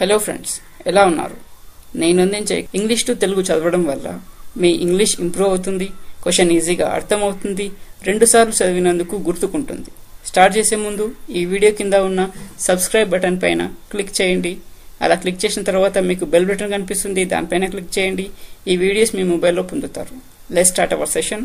Hello friends ఎలా ఉన్నారు నేను అందించే ఇంగ్లీష్ టు తెలుగు చదవడం వల్ల మీ ఇంగ్లీష్ ఇంప్రూవ్ అవుతుంది క్వశ్చన్ ఈజీగా అర్థమవుతుంది రెండుసార్లు చదివినందుకు గుర్తుకుంటుంది స్టార్ట్ చేసే ముందు ఈ వీడియో కింద ఉన్న సబ్స్క్రైబ్ బటన్ పైన క్లిక్ చేయండి అలా క్లిక్ చేసిన తర్వాత మీకు బెల్ బటన్ కనిపిస్తుంది దానిపైన క్లిక్ చేయండి ఈ వీడియోస్ మీ మొబైల్లో పొందుతారు let start our session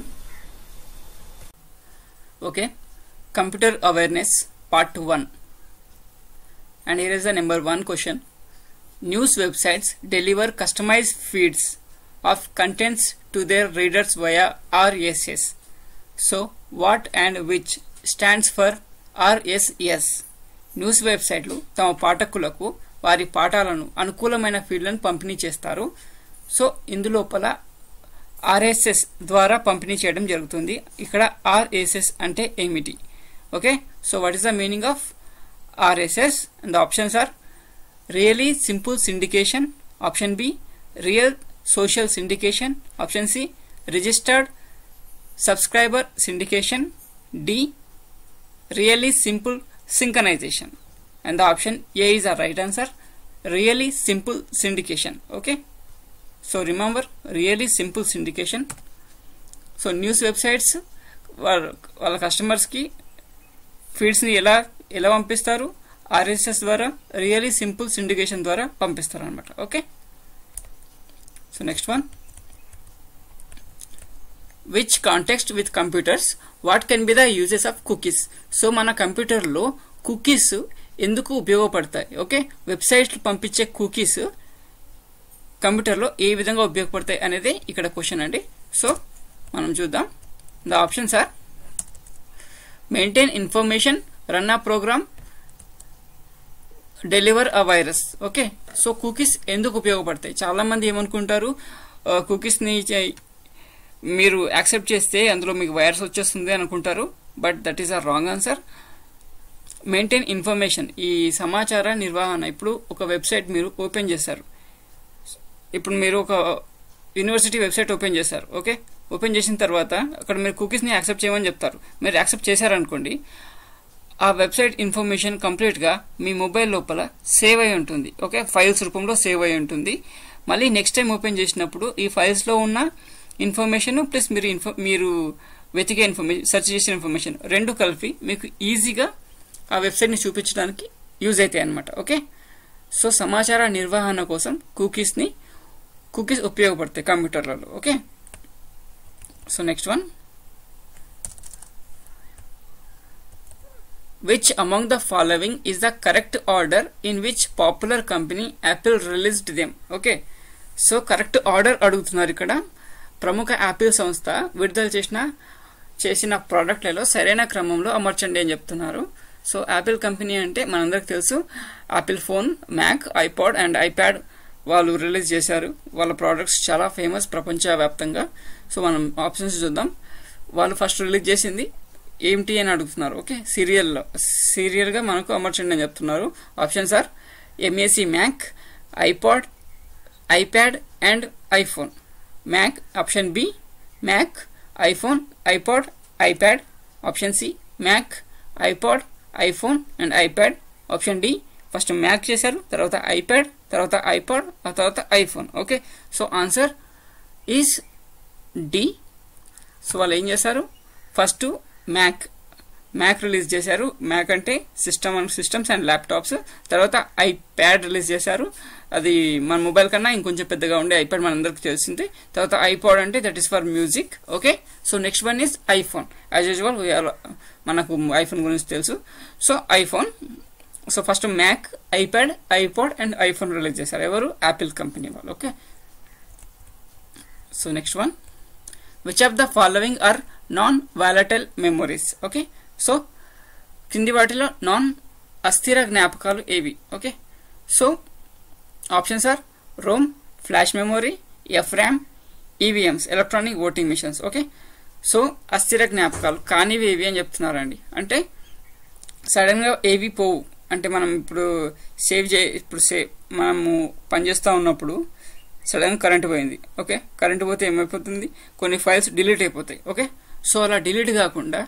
okay computer awareness part one and here is the number one question news websites deliver customized feeds of contents to their readers via rss so what and which stands for rss news వెబ్సైట్లు తమ పాఠకులకు వారి పాఠాలను అనుకూలమైన ఫీల్డ్లను పంపిణీ చేస్తారు so ఇందులోపల RSS ద్వారా పంపిణీ చేయడం జరుగుతుంది ఇక్కడ ఆర్ఎస్ఎస్ అంటే ఏమిటి okay so what is the meaning of RSS and the options are really simple syndication option B real social syndication option C registered subscriber syndication D really simple synchronization and the option A is the right answer really simple syndication okay so remember really simple syndication so news websites వాళ్ళ వాళ్ళ కస్టమర్స్కి ఫీడ్స్ని ఎలా ఎలా పంపిస్తారు RSS ద్వారా really simple syndication ద్వారా పంపిస్తారు అనమాట okay so next one which context with computers what can be the uses of cookies so మన కంప్యూటర్లో కుకీస్ ఎందుకు ఉపయోగపడతాయి ఓకే వెబ్సైట్లు పంపించే కుకీస్ కంప్యూటర్లో ఏ విధంగా ఉపయోగపడతాయి అనేది ఇక్కడ క్వశ్చన్ అండి సో మనం చూద్దాం the options are maintain information run a program deliver a virus okay so cookies ఎందుకు ఉపయోగపడతాయి చాలా మంది ఏమనుకుంటారు కుకీస్ని మీరు యాక్సెప్ట్ చేస్తే అందులో మీకు వైరస్ వచ్చేస్తుంది అనుకుంటారు but that is a wrong answer maintain information ఈ సమాచార నిర్వహణ ఇప్పుడు ఒక వెబ్సైట్ మీరు ఓపెన్ చేస్తారు ఇప్పుడు మీరు ఒక యూనివర్సిటీ వెబ్సైట్ ఓపెన్ చేస్తారు ఓకే ఓపెన్ చేసిన తర్వాత అక్కడ మీరు కుకీస్ని యాక్సెప్ట్ చేయమని చెప్తారు మీరు యాక్సెప్ట్ చేశారనుకోండి ఆ వెబ్సైట్ ఇన్ఫర్మేషన్ కంప్లీట్గా మీ మొబైల్ లోపల సేవ్ అయి ఉంటుంది ఓకే ఫైల్స్ రూపంలో సేవ్ అయి ఉంటుంది మళ్ళీ నెక్స్ట్ టైం ఓపెన్ చేసినప్పుడు ఈ ఫైల్స్లో ఉన్న ఇన్ఫర్మేషన్ ప్లస్ మీరు ఇన్ఫో మీరు వెతికే ఇన్ఫర్మేషన్ సెర్చ్ చేసిన ఇన్ఫర్మేషన్ రెండు కలిపి మీకు ఈజీగా ఆ వెబ్సైట్ని చూపించడానికి యూజ్ అవుతాయి అనమాట ఓకే సో సమాచార నిర్వహణ కోసం కుకీస్ని కుకీస్ ఉపయోగపడతాయి కంప్యూటర్లలో okay so next one which among the following is the correct order in which popular company apple released them okay so correct order అడుగుతున్నారు ఇక్కడ ప్రముఖ యాపిల్ సంస్థ విడుదల చేసిన చేసిన ప్రోడక్ట్లలో సరైన క్రమంలో అమర్చండి అని చెప్తున్నారు సో యాపిల్ కంపెనీ అంటే మనందరికి తెలుసు Apple phone Mac iPod and iPad వాళ్ళు రిలీజ్ చేశారు వాళ్ళ ప్రోడక్ట్స్ చాలా ఫేమస్ ప్రపంచవ్యాప్తంగా సో మనం ఆప్షన్స్ చూద్దాం వాళ్ళు ఫస్ట్ రిలీజ్ చేసింది ఏమిటి అని అడుగుతున్నారు ఓకే సీరియల్లో సీరియల్గా మనకు అమర్చండి అని చెప్తున్నారు options are MAC Mac iPod iPad and iPhone Mac option B Mac iPhone iPod iPad option C Mac iPod iPhone and iPad option D first Mac చేశారు తర్వాత ఐప్యాడ్ తర్వాత ఐపాడ్ ఆ తర్వాత iPhone okay so answer is D so వాళ్ళు ఏం చేశారు ఫస్ట్ Mac Mac release చేశారు మ్యాక్ అంటే సిస్టమ్ సిస్టమ్స్ అండ్ ల్యాప్టాప్స్ తర్వాత ఐప్యాడ్ రిలీజ్ చేశారు అది మన మొబైల్ కన్నా ఇంకొంచెం పెద్దగా ఉండే ఐప్యాడ్ మనందరికి తెలిసింది తర్వాత ఐపాడ్ అంటే that is for music okay so next one is iPhone as usual మనకు ఐఫోన్ గురించి తెలుసు so iPhone so first Mac iPad iPod and iPhone release చేశారు ఎవరు యాపిల్ కంపెనీ వాళ్ళు okay so next one which of the following are non volatile memories okay so కింది వాటిలో నాన్ అస్థిర జ్ఞాపకాలు ఏవి okay so options are ROM flash memory F RAM EVMs electronic voting machines okay so అస్థిర జ్ఞాపకాలు కానివి ఏవి అని చెప్తున్నారండి అంటే సడన్గా ఏవి పోవు అంటే మనం ఇప్పుడు సేవ్ చే ఇప్పుడు సేవ్ మనము పనిచేస్తూ ఉన్నప్పుడు సడన్గా కరెంట్ పోయింది ఓకే కరెంట్ పోతే ఏమైపోతుంది కొన్ని ఫైల్స్ డిలీట్ అయిపోతాయి ఓకే సో అలా డిలీట్ కాకుండా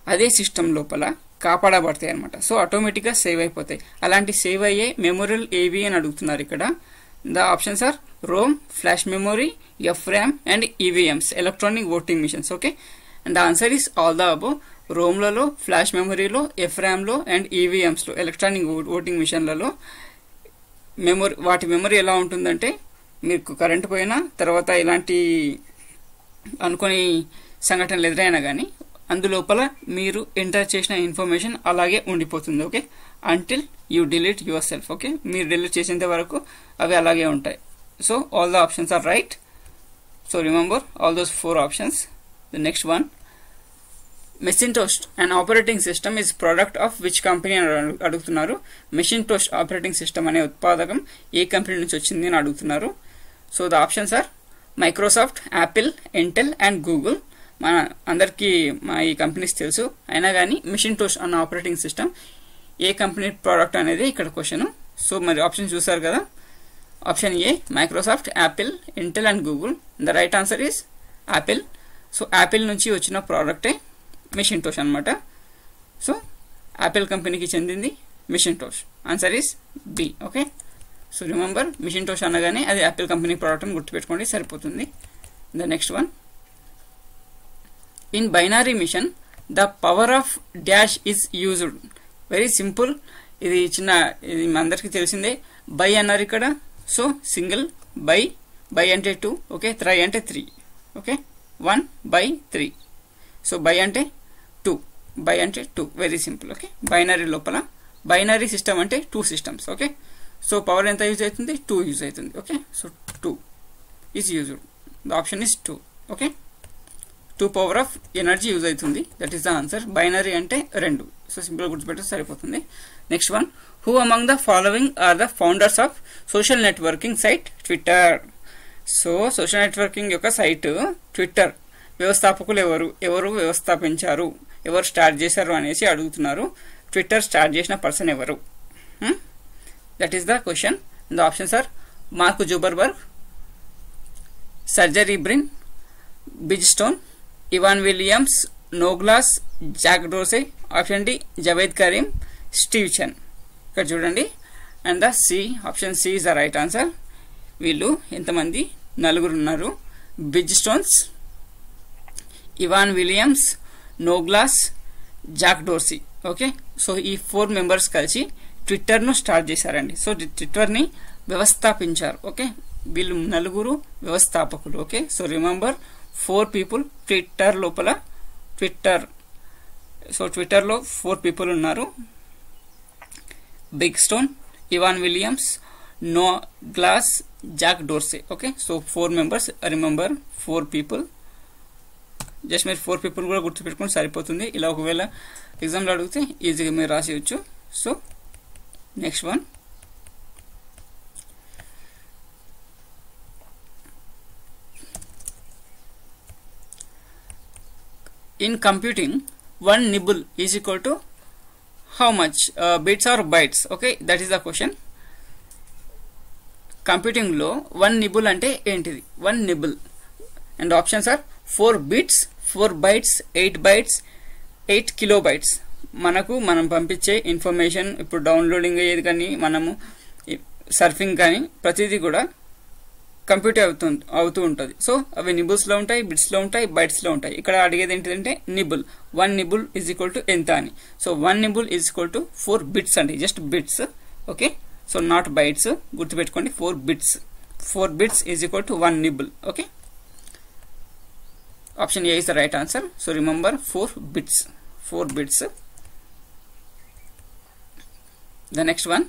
అదే సిస్టమ్ లోపల కాపాడబడతాయి అనమాట సో ఆటోమేటిక్గా సేవ్ అయిపోతాయి అలాంటి సేవ్ అయ్యే మెమోరియల్ ఏవి అని అడుగుతున్నారు ఇక్కడ the options are ROM flash memory F RAM and EVMs electronic voting machines okay and the answer is all the above రోమ్లలో ఫ్లాష్ మెమొరీలో ఎఫ్ ర్యామ్లో అండ్ ఈవీఎంస్లో ఎలక్ట్రానిక్ ఓటింగ్ మిషన్లలో మెమొరీ వాటి మెమొరీ ఎలా ఉంటుందంటే మీకు కరెంట్ పోయినా తర్వాత ఇలాంటి అనుకోని సంఘటనలు ఎదురైనా కానీ అందులోపల మీరు ఎంటర్ చేసిన ఇన్ఫర్మేషన్ అలాగే ఉండిపోతుంది okay until you delete yourself okay మీరు డిలీట్ చేసేంత వరకు అవి అలాగే ఉంటాయి so all the options are right so remember all those four options the next one Macintosh and operating system is product of which company అని అడుగు- అడుగుతున్నారు మెషిన్టోస్ట్ operating system అనే ఉత్పాదకం ఏ కంపెనీ నుంచి వచ్చింది అని అడుగుతున్నారు so the options are Microsoft Apple Intel and Google మన అందరికీ మా ఈ కంపెనీస్ తెలుసు అయినా కానీ మిషన్ టోస్ట్ అన్న ఆపరేటింగ్ సిస్టమ్ ఏ కంపెనీ ప్రోడక్ట్ అనేది ఇక్కడ క్వశ్చన్ సో మరి ఆప్షన్ చూసారు కదా option A Microsoft Apple Intel and Google the right answer is Apple so Apple నుంచి వచ్చిన ప్రోడక్టే మిషన్ టోష్ అనమాట సో యాపిల్ కంపెనీకి చెందింది Macintosh answer is B okay so remember Macintosh అనగానే అది యాపిల్ కంపెనీ ప్రోడక్ట్ అని గుర్తుపెట్టుకోండి సరిపోతుంది the next one in binary machine the power of dash is used very simple ఇది చిన్న ఇది మీ అందరికీ తెలిసిందే బై అన్నారు ఇక్కడ సో సింగిల్ బై బై అంటే టూ ఓకే త్రై అంటే three okay one bi three so bi అంటే టూ బై అంటే two very simple okay binary లోపల బైనరీ సిస్టమ్ అంటే two systems okay so power ఎంత యూజ్ అవుతుంది టూ యూజ్ అవుతుంది okay so two is used the option is two okay two power of energy use అవుతుంది that is the answer binary అంటే రెండు so simple గుర్తుపెడితే సరిపోతుంది next one who among the following are the founders of social networking site Twitter so social networking యొక్క site Twitter వ్యవస్థాపకులు ఎవరు ఎవరు వ్యవస్థాపించారు ఎవరు స్టార్ట్ చేశారు అనేసి అడుగుతున్నారు ట్విట్టర్ స్టార్ట్ చేసిన పర్సన్ ఎవరు that is the question the options are Mark Zuckerberg Sergey Brin Biz Stone Evan Williams Noah Glass Jack Dorsey option D Jawed Karim Steve Chen ఇక్కడ చూడండి and the C option C is the right answer వీళ్ళు ఎంతమంది నలుగురు ఉన్నారు Biz Stones Evan Williams Noah Glass Jack Dorsey okay so ఈ four members కలిసి ట్విట్టర్ను start చేశారండి సో ట్విట్టర్ని వ్యవస్థాపించారు ఓకే వీళ్ళు నలుగురు వ్యవస్థాపకులు okay so remember four people Twitter లోపల ట్విట్టర్ సో ట్విట్టర్లో ఫోర్ పీపుల్ ఉన్నారు Biz Stone Evan Williams Noah Glass Jack Dorsey okay so four members remember four people just మీరు ఫోర్ పీపుల్ కూడా గుర్తుపెట్టుకుని సరిపోతుంది ఇలా ఒకవేళ ఎగ్జామ్లో అడిగితే ఈజీగా మీరు రాసేయచ్చు so next one in computing one nibble is equal to how much uh, bits or bytes okay that is the question computing లో వన్ నిబుల్ అంటే ఏంటిది one nibble and options are four bits four bytes eight bytes eight kilobytes మనకు మనం పంపించే information ఇప్పుడు downloading అయ్యేది కానీ మనము సర్ఫింగ్ కానీ ప్రతిదీ కూడా కంప్యూట్ అవుతూ అవుతూ ఉంటుంది సో అవి నిబుల్స్లో ఉంటాయి బిట్స్లో ఉంటాయి బైట్స్లో ఉంటాయి ఇక్కడ అడిగేది ఏంటిదంటే nibble one nibble is equal to ఎంత అని so one nibble is equal to four bits అండి just bits okay so not bytes గుర్తుపెట్టుకోండి four bits four bits is equal to one nibble okay option A is the right answer so remember four bits four bits the next one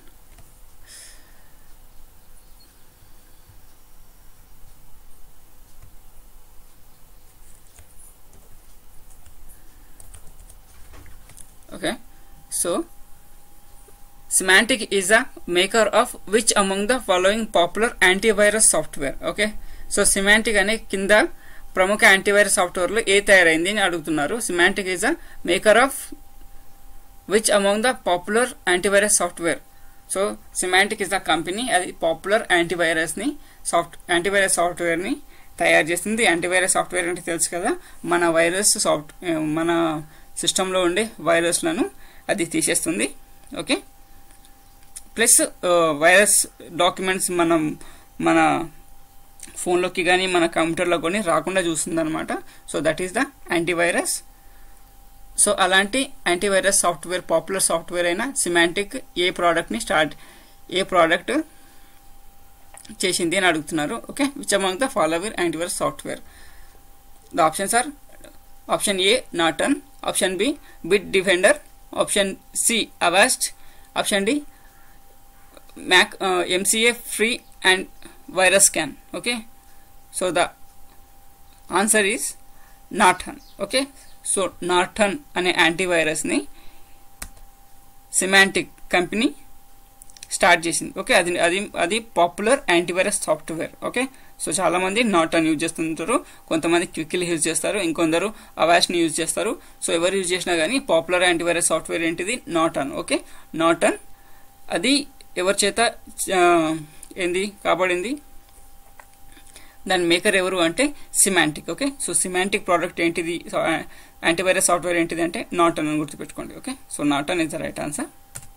okay so semantic is a maker of which among the following popular antivirus software okay so Symantec అనే కింద ప్రముఖ antivirus సాఫ్ట్వేర్లో ఏ తయారైంది అని అడుగుతున్నారు Symantec is a maker of which among the popular antivirus software so Symantec is the company అది popular యాంటీవైరస్ని సాఫ్ట్ యాంటీవైరస్ సాఫ్ట్వేర్ని తయారు చేస్తుంది యాంటీవైరస్ సాఫ్ట్వేర్ అంటే తెలుసు కదా మన వైరస్ సాఫ్ట్ మన సిస్టంలో ఉండే వైరస్లను అది తీసేస్తుంది ఓకే ప్లస్ వైరస్ డాక్యుమెంట్స్ మనం మన ఫోన్లోకి కానీ మన కంప్యూటర్లో కానీ రాకుండా చూస్తుంది అనమాట so that is the antivirus so అలాంటి యాంటీవైరస్ సాఫ్ట్వేర్ పాపులర్ సాఫ్ట్వేర్ అయిన సిమాంటిక్ ఏ ప్రోడక్ట్ని స్టార్ట్ ఏ ప్రోడక్ట్ చేసింది అని అడుగుతున్నారు okay which among the follower antivirus software the options are option A Norton option B Bitdefender option C Avast option D McAfee free and virus scan okay so the answer is Norton okay so Norton అనే యాంటీవైరస్ని Symantec company start చేసింది okay అది అది అది popular antivirus software okay so చాలా మంది నాటన్ use చేస్తుంటారు కొంతమంది క్విక్కిల్ యూజ్ చేస్తారు ఇంకొందరు అవాష్ని యూజ్ చేస్తారు సో ఎవరు యూజ్ చేసినా కానీ పాపులర్ యాంటీవైరస్ సాఫ్ట్వేర్ ఏంటిది నాటన్ ఓకే నాటన్ అది ఎవరి చేత ఏంది కాబడింది దాని మేకర్ ఎవరు అంటే Symantec okay so Symantec product ఏంటిది యాంటీవైరస్ సాఫ్ట్వేర్ ఏంటిది అంటే నాటన్ అని గుర్తుపెట్టుకోండి okay so Norton is the right answer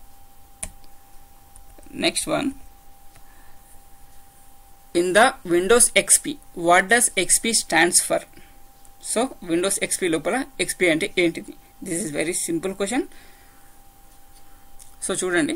next one in the Windows XP what does XP stands for so Windows XP లోపల ఎక్స్పీ అంటే ఏంటిది this is very simple question so చూడండి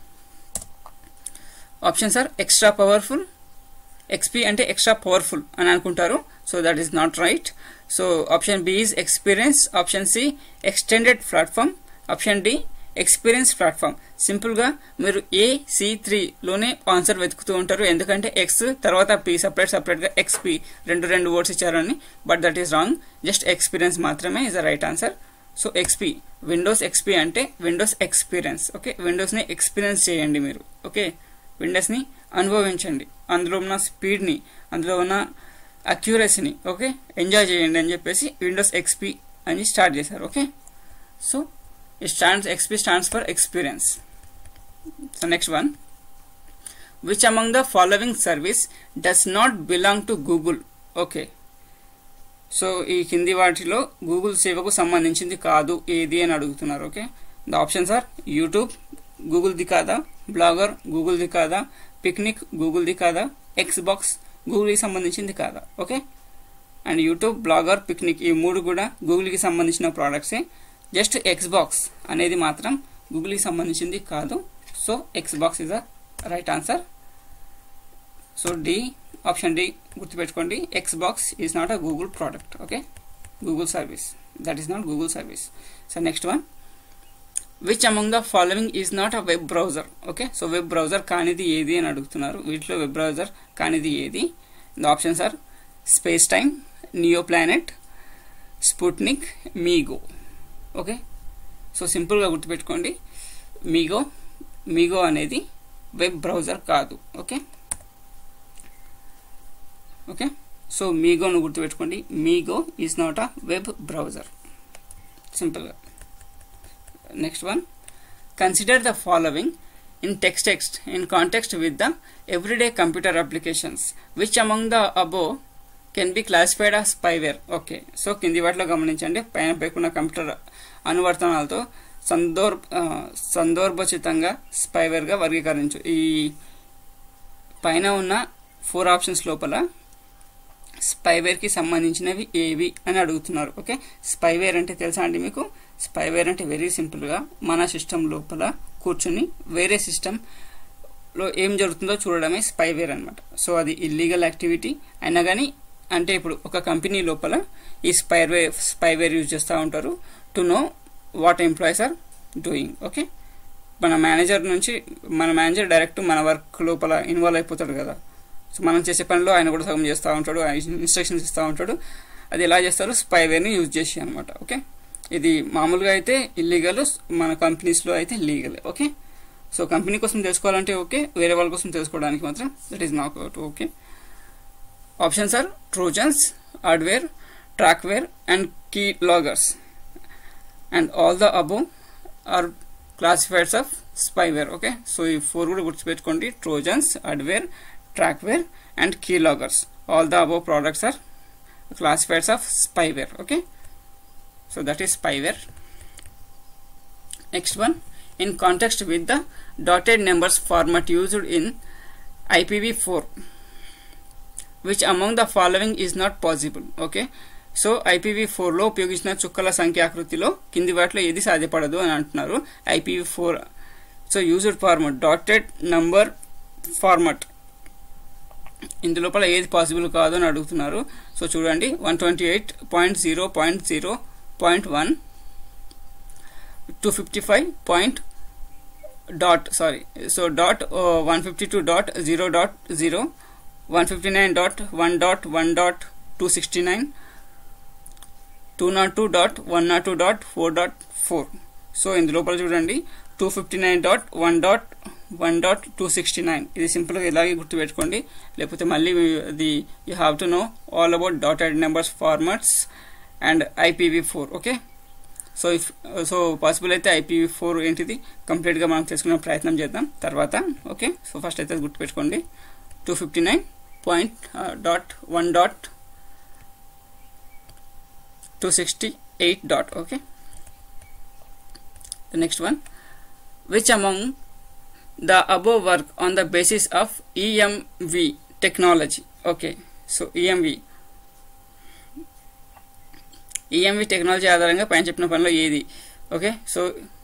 options are extra powerful XP అంటే extra powerful అని అనుకుంటారు so that is not right so option B is experience option C extended platform option D experience platform సింపుల్గా మీరు A C త్రీలోనే answer వెతుకుతూ ఉంటారు ఎందుకంటే X తర్వాత పి సపరేట్ సపరేట్గా ఎక్స్పి రెండు రెండు వర్డ్స్ ఇచ్చారని but that is wrong just experience మాత్రమే is the right answer so XP Windows XP అంటే విండోస్ ఎక్స్పీరియన్స్ ఓకే విండోస్ని ఎక్స్పీరియన్స్ చేయండి మీరు ఓకే విండోస్ని అనుభవించండి అందులో ఉన్న స్పీడ్ని అందులో ఉన్న అక్యూరసీని ఓకే ఎంజాయ్ చేయండి అని చెప్పేసి విండోస్ ఎక్స్పీ అని స్టార్ట్ చేశారు okay so it stands xp stands for experience so next one which among the following service does not belong to google okay so ఈ కింది వాటిలో గూగుల్ సేవకు సంబంధించింది కాదు ఏది అని అడుగుతున్నారు okay the options are YouTube గూగుల్ది కాదా బ్లాగర్ గూగుల్ది కాదా పిక్నిక్ గూగుల్ది కాదా ఎక్స్ బాక్స్ గూగుల్కి సంబంధించింది కాదా okay and YouTube Blogger Picnik ఈ మూడు కూడా గూగుల్కి సంబంధించిన ప్రోడక్ట్సే జస్ట్ ఎక్స్ బాక్స్ అనేది మాత్రం గూగుల్కి సంబంధించింది కాదు so Xbox is the right answer so D option D గుర్తుపెట్టుకోండి Xbox is not a Google product okay Google service that is not Google service so next one which among the following is not a web browser okay so web browser కానిది ఏది అని అడుగుతున్నారు వీటిలో web browser కానిది ఏది the options are SpaceTime NeoPlanet Sputnik MeeGo okay so సింపుల్గా గుర్తుపెట్టుకోండి MIGO MIGO అనేది వెబ్ బ్రౌజర్ కాదు ఓకే ఓకే సో మీగోను గుర్తుపెట్టుకోండి MeeGo is not a web browser సింపుల్గా next one consider the following in text text in context with the everyday computer applications which among the above can be classified of spyware okay so కింది వాటిలో గమనించండి పైన పేర్కొన్న computer అనువర్తనాలతో సందర్భ సందర్భోచితంగా స్పైవేర్గా వర్గీకరించు ఈ పైన ఉన్న ఫోర్ ఆప్షన్స్ లోపల స్పైవేర్కి సంబంధించినవి ఏవి అని అడుగుతున్నారు ఓకే స్పైవేర్ అంటే తెలుసా అండి మీకు స్పైవేర్ అంటే వెరీ సింపుల్గా మన సిస్టమ్ లోపల కూర్చుని వేరే సిస్టంలో ఏం జరుగుతుందో చూడడమే స్పైవేర్ అనమాట సో అది ఇల్లీగల్ యాక్టివిటీ అయినా కానీ అంటే ఇప్పుడు ఒక కంపెనీ లోపల ఈ స్పైవేర్ స్పైవేర్ యూజ్ చేస్తూ ఉంటారు to know what employees are doing okay మన మేనేజర్ నుంచి మన మేనేజర్ డైరెక్ట్ మన వర్క్ లోపల ఇన్వాల్వ్ అయిపోతాడు కదా సో మనం చేసే పనిలో ఆయన కూడా సగం చేస్తూ ఉంటాడు ఇన్స్ట్రక్షన్స్ ఇస్తూ ఉంటాడు అది ఎలా చేస్తారు స్పైవేర్ని యూజ్ చేసి అనమాట ఓకే ఇది మామూలుగా అయితే ఇల్లీగల్ మన కంపెనీస్లో అయితే లీగల్ ఓకే సో కంపెనీ కోసం తెలుసుకోవాలంటే ఓకే వేరే వాళ్ళ కోసం తెలుసుకోవడానికి మాత్రం that is not okay options are Trojans hardware trackware and key loggers and all the above are classifieds of spyware okay so ఈ ఫోర్ కూడా గుర్తుపెట్టుకోండి Trojans hardware trackware and key loggers all the above products are classifieds of spyware okay so that is spyware next one in context with the dotted numbers format used in IPv four which among the following is not possible okay so IPv ఫోర్లో ఉపయోగించిన చుక్కల సంఖ్యాకృతిలో కింది వాటిలో ఏది సాధ్యపడదు అని అంటున్నారు IPv four so used format dotted number format ఇందులోపల ఏది పాసిబుల్ కాదు అని అడుగుతున్నారు సో చూడండి one twenty eight point zero point zero point one two fifty five point dot sorry so dot one fifty two dot zero dot zero one fifty nine dot one dot one dot two sixty nine two not two dot one not two dot four dot four so ఇందులోపల చూడండి two fifty nine dot one dot one dot two sixty nine ఇది సింపుల్గా ఇలాగే గుర్తుపెట్టుకోండి లేకపోతే మళ్ళీ అది you have to know all about dotted numbers formats and IPv four okay so if so possible అయితే ఐపీవీ ఫోర్ ఏంటిది కంప్లీట్గా మనం తెలుసుకునే ప్రయత్నం చేద్దాం తర్వాత ఓకే సో ఫస్ట్ అయితే గుర్తుపెట్టుకోండి two fifty nine point dot one dot two sixty eight dot okay the next one which among the above work on the basis of EMV technology okay so EMV EMV technology ఆధారంగా పైన చెప్పిన పనిలో ఏది okay so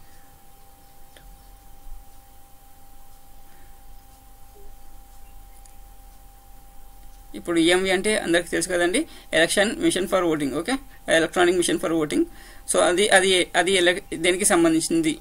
ఇప్పుడు EMV అంటే అందరికి తెలుసు కదండి election machine for voting okay electronic machine for voting so అది అది అది దేనికి సంబంధించింది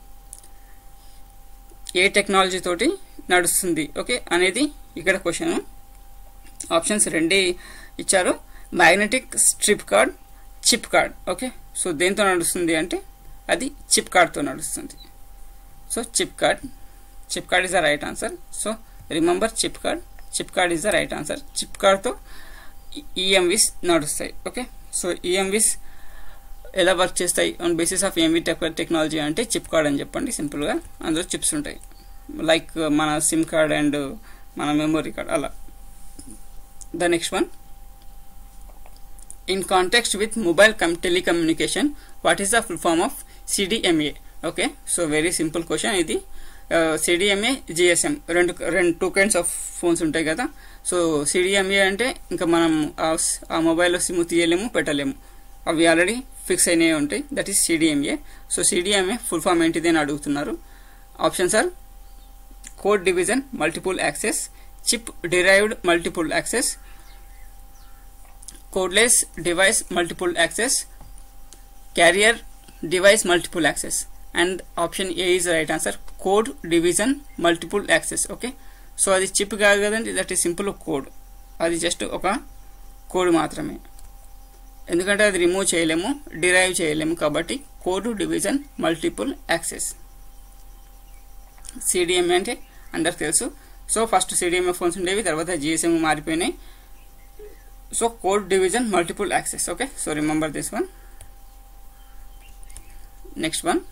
ఏ టెక్నాలజీ తోటి నడుస్తుంది ఓకే అనేది ఇక్కడ క్వశ్చన్ ఆప్షన్స్ రెండే ఇచ్చారు magnetic strip card chip card okay so దేంతో నడుస్తుంది అంటే అది చిప్ కార్డ్తో నడుస్తుంది so chip card chip card is the right answer so remember chip card chip card is the right answer chip కార్డ్తో ఈఎంవిస్ నడుస్తాయి ఓకే సో ఈఎంవిస్ ఎలా work చేస్తాయి on basis of EMV technology అంటే chip card అని చెప్పండి సింపుల్గా అందులో chips ఉంటాయి లైక్ మన సిమ్ కార్డ్ అండ్ మన మెమొరీ కార్డ్ అలా the next one in contact with mobile cum telecommunication what is the full form of CDMA okay so very simple question ఇది సిడిఎంఏ జిఎస్ఎం రెండు రెండు టూ కైండ్స్ ఆఫ్ ఫోన్స్ ఉంటాయి కదా so CDMA అంటే ఇంకా మనం ఆ మొబైల్లో సిమ్ తీయలేము పెట్టలేము అవి ఆల్రెడీ ఫిక్స్ అయినవి ఉంటాయి that is CDMA so CDMA full form ఏంటిది అని అడుగుతున్నారు options are code division multiple access chip derived multiple access codeless device multiple access carrier device multiple access and option A is right answer code division multiple access okay so అది chip కాదు కదండి that is simple code అది just ఒక code మాత్రమే ఎందుకంటే అది remove చేయలేము derive చేయలేము కాబట్టి code division multiple access CDMA అంటే అందరికి తెలుసు సో ఫస్ట్ సిడిఎంఏ ఫోన్స్ ఉండేవి తర్వాత జిఎస్ఎం మారిపోయినాయి so code division multiple access okay so remember this one next one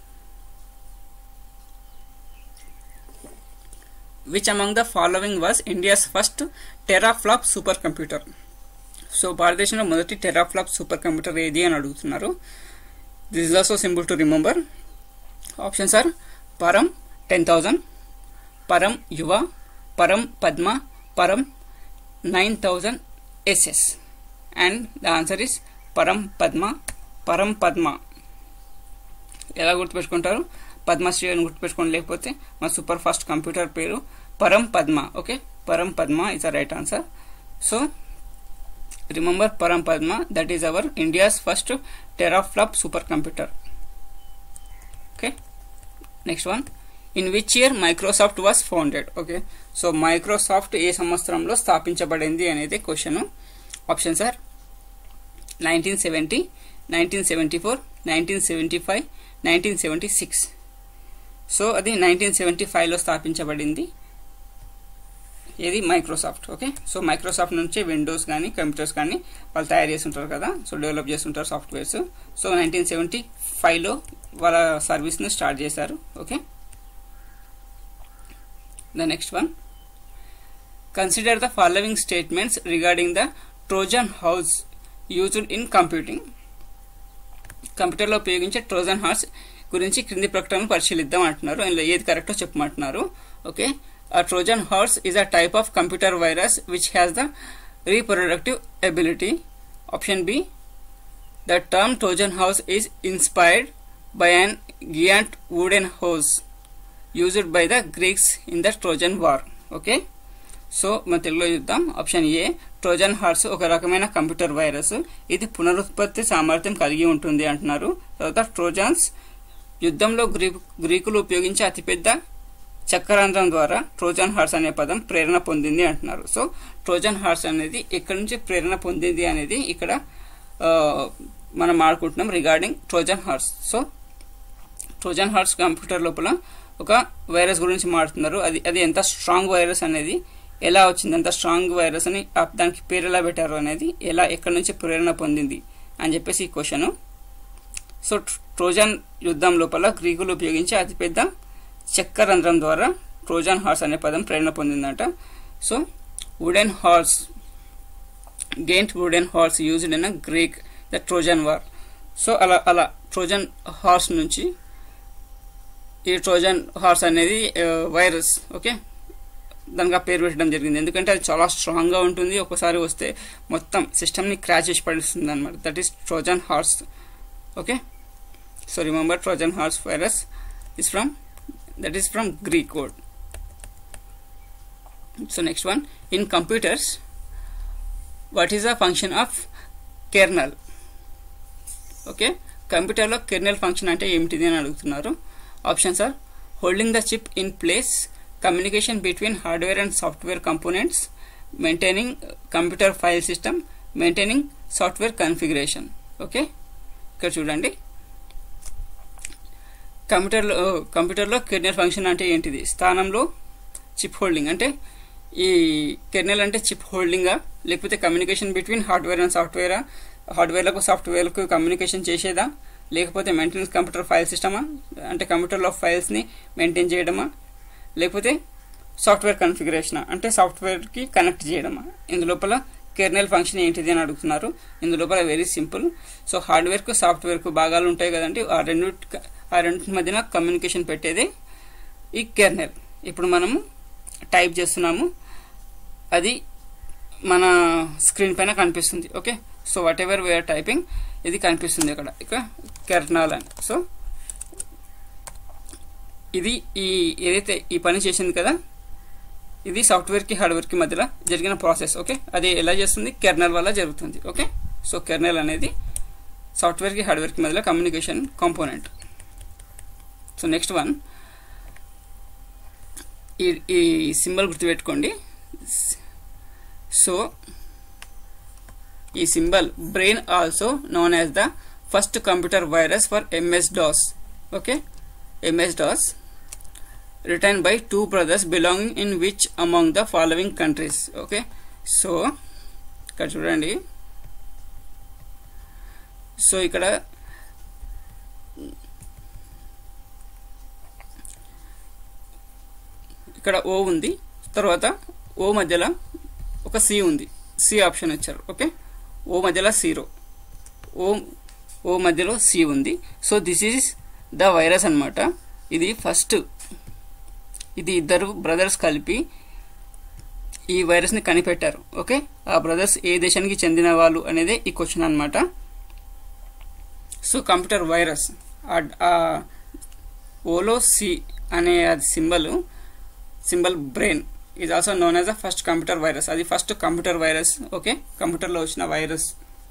which among the following was India's first teraflop super computer so భారతదేశంలో మొదటి teraflop super computer ఏది అని అడుగుతున్నారు this is also simple to remember options are Param ten thousand Param Yuva Param Padma Param nine thousand SS and the answer is Param Padma పరం పద్మ ఎలా గుర్తుపెట్టుకుంటారు పద్మశ్రీ అని గుర్తుపెట్టుకోండి లేకపోతే మా సూపర్ ఫాస్ట్ కంప్యూటర్ పేరు పరం Padma okay Param Padma is the right answer so remember Param Padma that is our India's first teraflop super computer okay next one in which year Microsoft was founded okay so Microsoft ఏ సంవత్సరంలో స్థాపించబడింది అనేది question options are nineteen seventy nineteen seventy four nineteen seventy five nineteen seventy six so అది nineteen seventy ఫైవ్లో స్థాపించబడింది ఏది Microsoft okay so Microsoft నుంచే Windows కానీ కంప్యూటర్స్ కానీ వాళ్ళు తయారు చేస్తుంటారు కదా సో డెవలప్ చేస్తుంటారు సాఫ్ట్వేర్స్ సో నైన్టీన్ సెవెంటీ ఫైవ్లో వాళ్ళ సర్వీస్ను స్టార్ట్ చేశారు okay the next one consider the following statements regarding the Trojan house used in computing కంప్యూటర్లో ఉపయోగించే ట్రోజన్ హార్స్ గురించి క్రింది ప్రకటనలు పరిశీలిద్దాం అంటున్నారు ఇందులో ఏది కరెక్టో చెప్పమంటున్నారు okay A Trojan horse is a type of computer virus which has the reproductive ability option B the term Trojan house is inspired by an giant wooden house used by the Greeks in the Trojan war okay so మన తెలుగులో చూద్దాం option A Trojan horse ఒక రకమైన computer virus ఇది పునరుత్పత్తి సామర్థ్యం కలిగి ఉంటుంది అంటున్నారు తర్వాత ట్రోజన్స్ యుద్ధంలో గ్రీకు గ్రీకులు ఉపయోగించే అతిపెద్ద చక్రరంధ్రం ద్వారా ట్రోజన్ హార్స్ అనే పదం ప్రేరణ పొందింది అంటున్నారు సో ట్రోజన్ హార్స్ అనేది ఎక్కడి నుంచి ప్రేరణ పొందింది అనేది ఇక్కడ ఆ, మనం ఆడుకుంటున్నాం regarding Trojan horse so Trojan horse computer లోపల ఒక వైరస్ గురించి మాట్లాడుతున్నారు అది అది ఎంత స్ట్రాంగ్ వైరస్ అనేది ఎలా వచ్చింది ఎంత స్ట్రాంగ్ వైరస్ అని ఆ దానికి పేరు ఎలా పెట్టారు అనేది ఎలా ఎక్కడి నుంచి ప్రేరణ పొందింది అని చెప్పేసి ఈ క్వశ్చన్ సో ట్రోజన్ యుద్ధం లోపల గ్రీకులు ఉపయోగించే అతిపెద్ద చెక్క రంధ్రం ద్వారా ట్రోజన్ హార్స్ అనే పదం ప్రేరణ పొందిందట so wooden horse giant wooden horse used in a Greek the Trojan war so అలా అలా ట్రోజన్ హార్స్ నుంచి ఈ ట్రోజన్ హార్స్ అనేది వైరస్ ఓకే దానికి ఆ పేరు పెట్టడం జరిగింది ఎందుకంటే అది చాలా స్ట్రాంగ్గా ఉంటుంది ఒకసారి వస్తే మొత్తం సిస్టమ్ని క్రాచ్ చేసి పడిస్తుంది అనమాట that is Trojan horse okay so remember Trojan horse virus is from that is from Greek word. So next one in computers, what is the function of kernel? Okay కంప్యూటర్లో కెర్నెల్ ఫంక్షన్ అంటే ఏమిటిది అని అడుగుతున్నారు options are holding the chip in place communication between hardware and software components maintaining computer file system maintaining software configuration okay ఇక్కడ చూడండి కంప్యూటర్లో కంప్యూటర్లో kernel function అంటే ఏంటిది స్థానంలో చిప్ హోల్డింగ్ అంటే ఈ కెర్నెల్ అంటే చిప్ హోల్డింగా లేకపోతే కమ్యూనికేషన్ బిట్వీన్ హార్డ్వేర్ అండ్ సాఫ్ట్వేరా హార్డ్వేర్లకు సాఫ్ట్వేర్లకు కమ్యూనికేషన్ చేసేదా లేకపోతే మెయింటెనెన్స్ కంప్యూటర్ ఫైల్ సిస్టమా అంటే కంప్యూటర్లో ఫైల్స్ని మెయింటైన్ చేయడమా లేకపోతే సాఫ్ట్వేర్ కన్ఫిగరేషన్ అంటే సాఫ్ట్వేర్కి కనెక్ట్ చేయడమా ఇందులోపల కెర్నెల్ ఫంక్షన్ ఏంటిది అని అడుగుతున్నారు ఇందులోపల వెరీ సింపుల్ సో హార్డ్వేర్కు సాఫ్ట్వేర్కు భాగాలు ఉంటాయి కదండి ఆ రెండు ఆ రెండింటి మధ్యన కమ్యూనికేషన్ పెట్టేదే ఈ కెర్నెల్ ఇప్పుడు మనము టైప్ చేస్తున్నాము అది మన స్క్రీన్ పైన కనిపిస్తుంది okay so whatever we are typing ఇది కనిపిస్తుంది ఇక్కడ ఇక కెర్నల్ అని సో ఇది ఈ ఏదైతే ఈ పని చేసింది కదా ఇది సాఫ్ట్వేర్కి హార్డ్వేర్కి మధ్యలో జరిగిన ప్రాసెస్ ఓకే అది ఎలా చేస్తుంది కెర్నల్ వల్ల జరుగుతుంది ఓకే సో కెర్నల్ అనేది సాఫ్ట్వేర్కి హార్డ్వేర్కి మధ్యలో communication component so next one ఈ ఈ సింబల్ గుర్తుపెట్టుకోండి సో ఈ symbol Brain also known as the first computer virus for MS DOS okay MS DOS return by two brothers belonging in which among the following countries okay so ఇక్కడ చూడండి so ఇక్కడ ఇక్కడ ఓ ఉంది తర్వాత ఓ మధ్యలో ఒక సి ఉంది సి ఆప్షన్ ఇచ్చారు ఓకే ఓ మధ్యలో సీరో ఓ ఓ మధ్యలో సి ఉంది so this is the virus అనమాట ఇది ఫస్ట్ ఇది ఇద్దరు బ్రదర్స్ కలిపి ఈ వైరస్ని కనిపెట్టారు ఓకే ఆ బ్రదర్స్ ఏ దేశానికి చెందిన వాళ్ళు అనేది ఈ క్వశ్చన్ అనమాట సో కంప్యూటర్ వైరస్ ఓలో సి అనే అది సింబల్ సింబల్ బ్రెయిన్ ఇది also known as a first computer virus అది ఫస్ట్ కంప్యూటర్ వైరస్ ఓకే కంప్యూటర్లో వచ్చిన వైరస్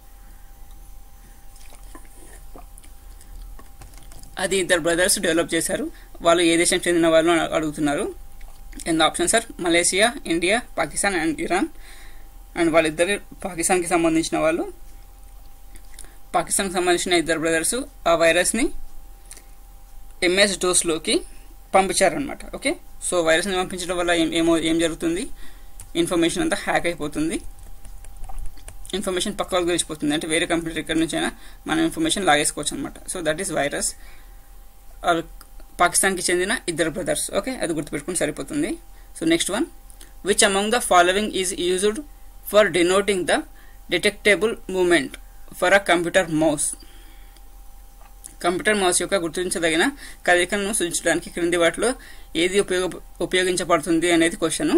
అది ఇద్దరు బ్రదర్స్ డెవలప్ చేశారు వాళ్ళు ఏ దేశం చెందిన వాళ్ళు అని అడుగుతున్నారు and options are Malaysia India Pakistan and Iran and వాళ్ళిద్దరు పాకిస్తాన్కి సంబంధించిన వాళ్ళు పాకిస్తాన్కి సంబంధించిన ఇద్దరు బ్రదర్స్ ఆ వైరస్ని ఎంఎస్ డోస్లోకి పంపించారనమాట ఓకే సో వైరస్ని పంపించడం వల్ల ఏం ఏమో ఏం జరుగుతుంది ఇన్ఫర్మేషన్ అంతా హ్యాక్ అయిపోతుంది ఇన్ఫర్మేషన్ పక్క తెలిసిపోతుంది అంటే వేరే కంప్యూటర్ ఎక్కడి నుంచైనా మనం ఇన్ఫర్మేషన్ లాగేసుకోవచ్చు అనమాట సో దట్ ఈస్ వైరస్ పాకిస్తాన్కి చెందిన ఇద్దరు బ్రదర్స్ ఓకే అది గుర్తుపెట్టుకుని సరిపోతుంది so next one which among the following is used for denoting the detectable moment for a computer mouse computer mouse యొక్క గుర్తించదగిన కదలికలను సూచించడానికి క్రింది వాటిలో ఏది ఉపయోగ ఉపయోగించబడుతుంది అనేది క్వశ్చన్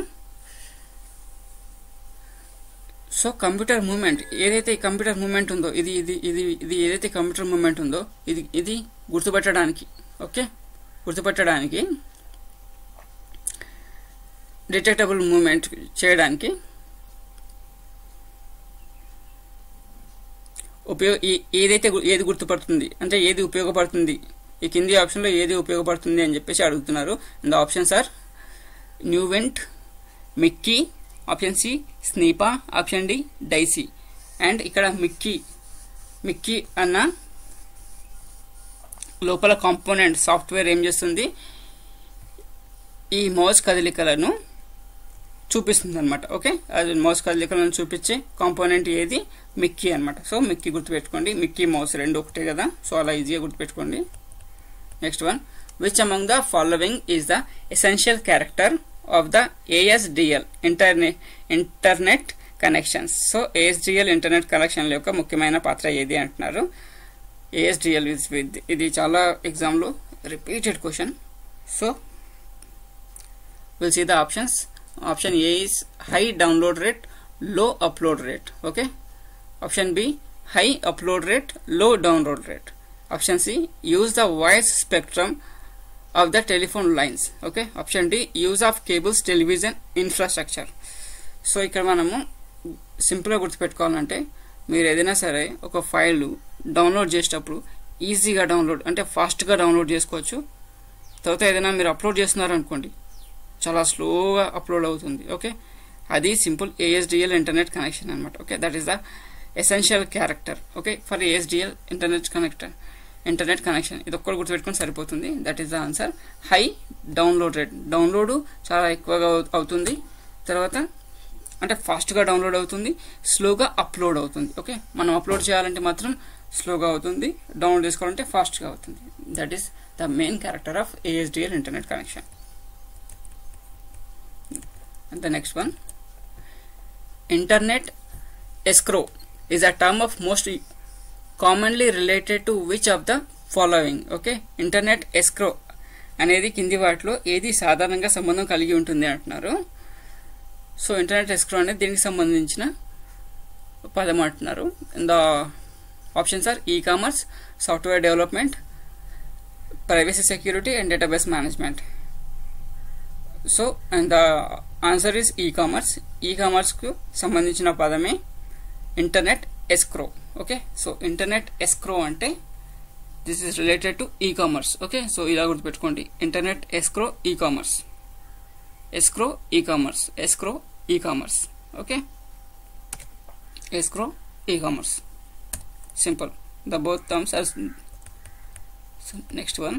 సో కంప్యూటర్ మూమెంట్ ఏదైతే ఈ కంప్యూటర్ మూమెంట్ ఉందో ఇది ఇది ఇది ఇది ఏదైతే కంప్యూటర్ మూమెంట్ ఉందో ఇది ఇది గుర్తుపెట్టడానికి ఓకే గుర్తుపెట్టడానికి డిటెక్టబుల్ మూమెంట్ చేయడానికి ఉపయోగ ఈ- ఏదైతే గు- ఏది గుర్తుపడుతుంది అంటే ఏది ఉపయోగపడుతుంది ఈ కింది ఆప్షన్లో ఏది ఉపయోగపడుతుంది అని చెప్పేసి అడుగుతున్నారు ద ఆప్షన్స్ ఆర్ న్యూవెంట్ మిక్కీ ఆప్షన్ సి స్నీపా ఆప్షన్ డి డైసీ అండ్ ఇక్కడ మిక్కీ మిక్కీ అన్న లోపల కాంపోనెంట్ సాఫ్ట్వేర్ ఏం చేస్తుంది ఈ మౌస్ కదలికలను చూపిస్తుంది అనమాట ఓకే అది మౌస్ కదలికలను చూపించే కాంపోనెంట్ ఏది మిక్కీ అనమాట సో మిక్కీ గుర్తుపెట్టుకోండి మిక్కీ మౌస్ రెండు ఒకటే కదా సో అలా ఈజీగా గుర్తుపెట్టుకోండి next one which among the following is the essential character of the ASDL internet internet connections so ASDL internet కనెక్షన్ల యొక్క ముఖ్యమైన పాత్ర ఏది అంటున్నారు ఏఎస్డిఎల్ ఇస్ విత్ ఇది చాలా ఎగ్జామ్లో repeated question so will see the options option A is high download rate low upload rate okay option B high upload rate low download rate option C use the voice spectrum of the telephone lines okay option D use of cables television infrastructure so ఇక్కడ మనము సింపుల్గా గుర్తుపెట్టుకోవాలంటే మీరు ఏదైనా సరే ఒక file download చేసేటప్పుడు ఈజీగా download అంటే ఫాస్ట్గా డౌన్లోడ్ చేసుకోవచ్చు తర్వాత ఏదైనా మీరు అప్లోడ్ చేస్తున్నారు అనుకోండి చాలా స్లోగా అప్లోడ్ అవుతుంది ఓకే అది సింపుల్ ఏఎస్డిఎల్ ఇంటర్నెట్ కనెక్షన్ అనమాట okay that is the essential character okay for ASDL internet connector internet connection ఇది ఒక్కటి గుర్తుపెట్టుకొని సరిపోతుంది that is the answer high download rate download చాలా ఎక్కువగా అవు- అవుతుంది తర్వాత అంటే ఫాస్ట్గా డౌన్లోడ్ అవుతుంది స్లోగా అప్లోడ్ అవుతుంది ఓకే మనం అప్లోడ్ చేయాలంటే మాత్రం స్లోగా అవుతుంది డౌన్లోడ్ చేసుకోవాలంటే ఫాస్ట్గా అవుతుంది that is the main character of ASDL internet connection And the next one internet escrow is a term of most commonly related to which of the following okay internet escrow అనేది కింది వాటిలో ఏది సాధారణంగా సంబంధం కలిగి ఉంటుంది అంటున్నారు సో ఇంటర్నెట్ ఎస్క్రో అనేది దీనికి సంబంధించిన పదం అంటున్నారు the options are e commerce software development privacy security and database management so and the answer is e commerce ఈ కామర్స్కు సంబంధించిన పదమే internet escrow okay so internet escrow అంటే this is related to e commerce okay so ఇలా గుర్తుపెట్టుకోండి internet escrow e commerce escrow e commerce escrow e commerce okay escrow e commerce simple the both terms are next one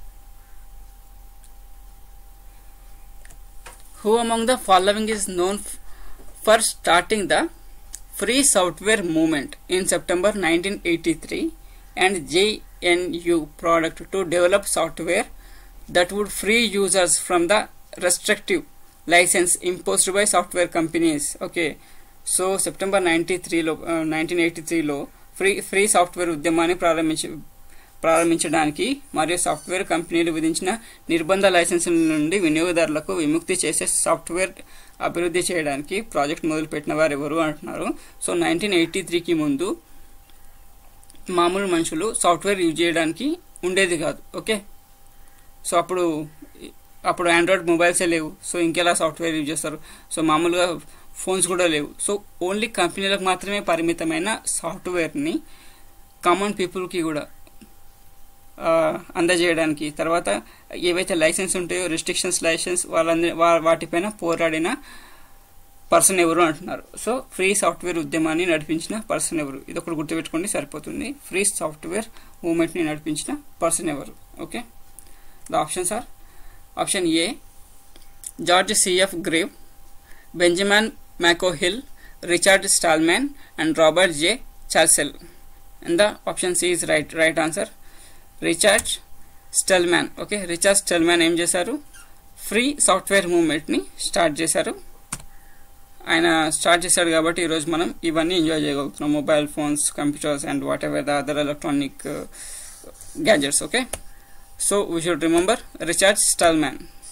who among the following is known f- for starting the free software movement in September 1983 and JNU product to develop software that would free users from the restrictive license imposed by software companies. Okay, so September ninety త్రీలో nineteen eighty త్రీలో free free software ఉద్యమాన్ని ప్రారంభించి ప్రారంభించడానికి మరియు software కంపెనీలు విధించిన నిర్బంధ లైసెన్సుల నుండి వినియోగదారులకు విముక్తి చేసే సాఫ్ట్వేర్ అభివృద్ధి చేయడానికి ప్రాజెక్ట్ మొదలుపెట్టిన వారు ఎవరు అంటున్నారు సో నైన్టీన్ ఎయిటీ త్రీకి ముందు మామూలు మనుషులు సాఫ్ట్వేర్ యూజ్ చేయడానికి ఉండేది కాదు ఓకే సో అప్పుడు అప్పుడు ఆండ్రాయిడ్ మొబైల్సే లేవు సో ఇంకెలా సాఫ్ట్వేర్ యూజ్ చేస్తారు సో మామూలుగా ఫోన్స్ కూడా లేవు సో ఓన్లీ కంపెనీలకు మాత్రమే పరిమితమైన సాఫ్ట్వేర్ని కామన్ పీపుల్కి కూడా ఆ, అందజేయడానికి తర్వాత ఏవైతే లైసెన్స్ ఉంటాయో రిస్ట్రిక్షన్స్ లైసెన్స్ వాళ్ళందరి వా- వాటిపైన పోరాడిన పర్సన్ ఎవరు అంటున్నారు సో ఫ్రీ సాఫ్ట్వేర్ ఉద్యమాన్ని నడిపించిన పర్సన్ ఎవరు ఇది ఒకటి గుర్తుపెట్టుకోండి సరిపోతుంది ఫ్రీ సాఫ్ట్వేర్ మూవ్మెంట్ని నడిపించిన పర్సన్ ఎవరు okay the options are option A George CF Greve Benjamin Mako Hill Richard Stallman and Robert J Chassell and the option C is right right answer Richard Stallman okay Richard Stallman ఏం చేశారు free software మూవ్మెంట్ని start చేశారు ఆయన start చేశాడు కాబట్టి ఈరోజు మనం ఇవన్నీ enjoy చేయగలుగుతున్నాం mobile phones computers and whatever the other electronic gadgets okay so we should remember richard stallman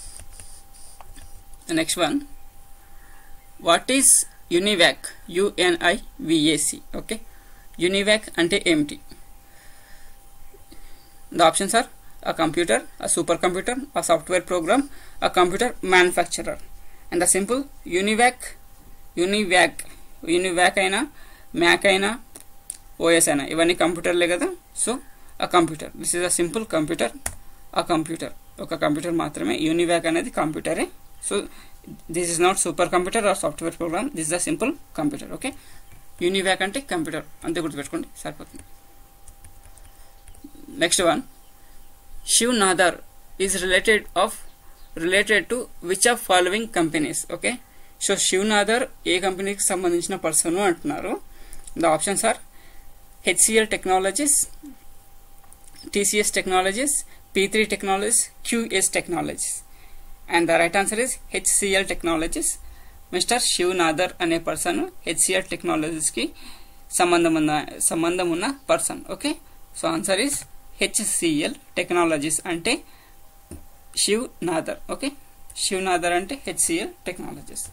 the next one what is univac u n i v a c okay univac అంటే ఏమిటి the options are a computer a supercomputer a software program a computer manufacturer and the simple univac univac univac అయినా Mac అయినా OS అయినా ఇవన్నీ కంప్యూటర్లే కదా so ఆ computer this is a simple computer ఆ కంప్యూటర్ ఒక కంప్యూటర్ మాత్రమే యూనివ్యాక్ అనేది కంప్యూటరే so this is not super computer or software program this is a simple computer okay UNIVAC అంటే కంప్యూటర్ అంతే గుర్తుపెట్టుకోండి సరిపోతుంది next one Shiv Nadar is related of related to which of following companies okay so Shiv Nadar ఏ కంపెనీకి సంబంధించిన person అంటున్నారు the options are HCL Technologies TCS Technologies P three Technologies QS Technologies and the right answer is HCL Technologies mister Shiv Nadar అనే person HCL టెక్నాలజీస్కి సంబంధం ఉన్న సంబంధం ఉన్న person okay so answer is HCL Technologies అంటే శివ్ నాదర్ ఓకే శివ్ నాదర్ అంటే HCL Technologies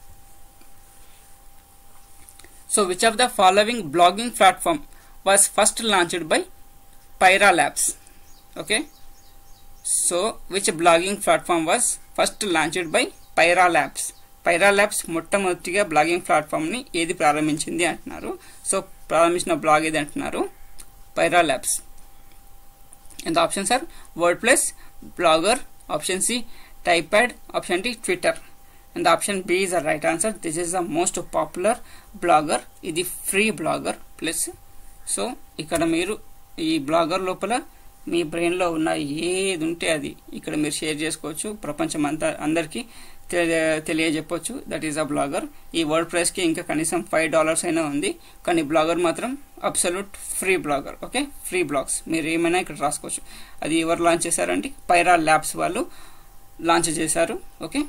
so which of the following blogging platform was first launched by Pyra Labs okay so which blogging platform was first launched by Pyra labs పైరా Labs మొట్టమొదటిగా blogging ప్లాట్ఫామ్ని ఏది ప్రారంభించింది అంటున్నారు so ప్రారంభించిన blog ఏది అంటున్నారు Pyra Labs and options are word plus blogger option C TypePad option D Twitter and option B is the right answer this is the most popular blogger ఇది free blogger plus so ఇక్కడ మీరు ఈ blogger లోపల మీ బ్రెయిన్లో ఉన్న ఏది ఉంటే అది ఇక్కడ మీరు షేర్ చేసుకోవచ్చు ప్రపంచం అంతా అందరికీ తెలియ తెలియజెప్పొచ్చు దట్ ఈస్ అ బ్లాగర్ ఈ వర్డ్ ప్రైస్కి ఇంకా కనీసం ఫైవ్ డాలర్స్ అయినా ఉంది కానీ బ్లాగర్ మాత్రం absolute free blogger okay free blogs మీరు ఏమైనా ఇక్కడ రాసుకోవచ్చు అది ఎవరు లాంచ్ చేశారంటే పైరా ల్యాబ్స్ వాళ్ళు లాంచ్ చేశారు okay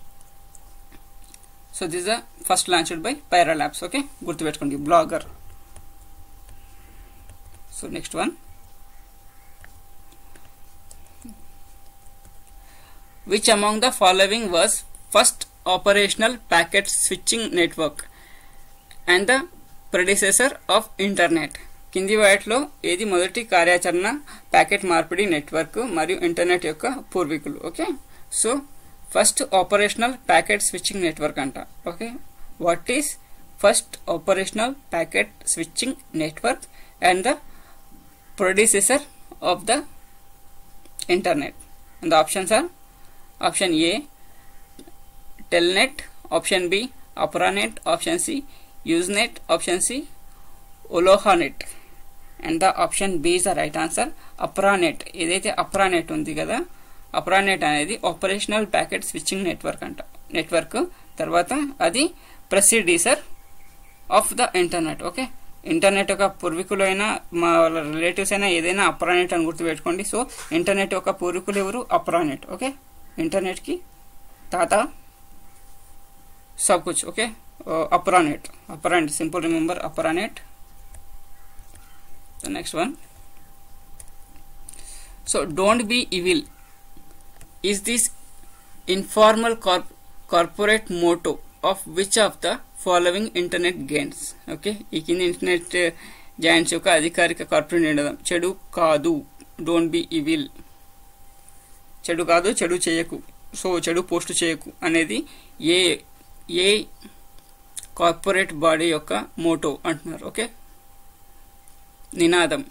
so this the first launched by Pyra Labs okay గుర్తుపెట్టుకోండి blogger so next one which among the following was first operational packet switching network and the predecessor of internet కింది వాటిలో ఏది మొదటి కార్యాచరణ packet మార్పిడి network మరియు internet యొక్క పూర్వీకులు okay so first operational packet switching network అంట okay what is first operational packet switching network and the predecessor of the internet and the options are option A Telnet option B ARPANET option C Usenet option C ALOHAnet and the option B is the right answer ARPANET ఏదైతే ARPANET ఉంది కదా ARPANET అనేది operational packet switching network అంట network తర్వాత అది predecessor of the internet okay internet యొక్క పూర్వీకులు అయినా మా వాళ్ళ రిలేటివ్స్ అయినా ఏదైనా అప్రానెట్ అని గుర్తుపెట్టుకోండి సో ఇంటర్నెట్ యొక్క పూర్వీకులు ఎవరు అప్రానెట్ ఓకే इंटरनेट की ताता सब कुछ okay ARPANET ARPANET simple remember ARPANET the next one so don't be evil is this informal corp- corporate motto of which of the following internet gains okay ఈ కింద internet joints యొక్క అధికారిక corporate నినాదం చెడు కాదు డోంట్ బి ఇవిల్ చెడు కాదు చెడు చేయకు సో చెడు పోస్ట్ చేయకు అనేది ఏ ఏ కార్పొరేట్ బాడీ యొక్క మోటో అంటున్నారు ఓకే నినాదం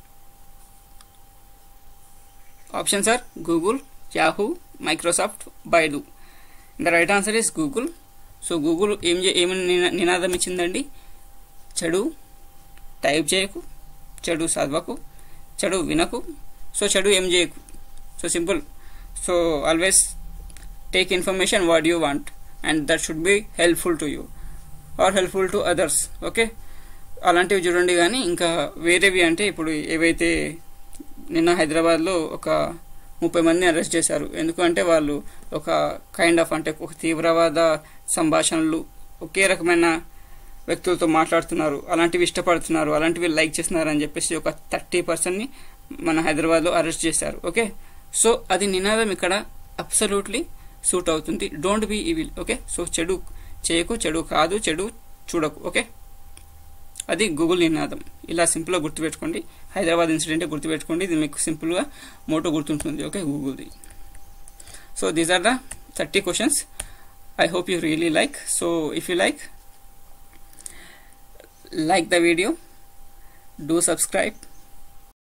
options are Google Yahoo Microsoft Baidu the right answer is Google so Google ఏం ఏమని నినాదం ఇచ్చిందండి చెడు టైప్ చేయకు చెడు చదవకు చెడు వినకు సో చెడు ఏం చేయకు so simple so always take information what you want and that should be helpful to you or helpful to others okay అలాంటివి చూడండి కానీ ఇంకా వేరేవి అంటే ఇప్పుడు ఏవైతే నిన్న హైదరాబాద్లో ఒక ముప్పై మందిని అరెస్ట్ చేశారు ఎందుకంటే వాళ్ళు ఒక కైండ్ ఆఫ్ అంటే ఒక తీవ్రవాద సంభాషణలు ఒకే రకమైన వ్యక్తులతో మాట్లాడుతున్నారు అలాంటివి ఇష్టపడుతున్నారు అలాంటివి లైక్ చేస్తున్నారు అని చెప్పేసి ఒక థర్టీ పర్సెంట్ని మన హైదరాబాద్లో అరెస్ట్ చేశారు ఓకే సో అది నినాదం ఇక్కడ అబ్సల్యూట్లీ సూట్ అవుతుంది don't be evil okay so చెడు చేయకు చెడు కాదు చెడు చూడకు ఓకే అది గూగుల్ నినాదం ఇలా సింపుల్గా గుర్తుపెట్టుకోండి హైదరాబాద్ ఇన్సిడెంటే గుర్తుపెట్టుకోండి ఇది మీకు సింపుల్గా మోటో గుర్తుంటుంది ఓకే గూగుల్ది so these are the thirty questions I hope you really like so if you like like the video do subscribe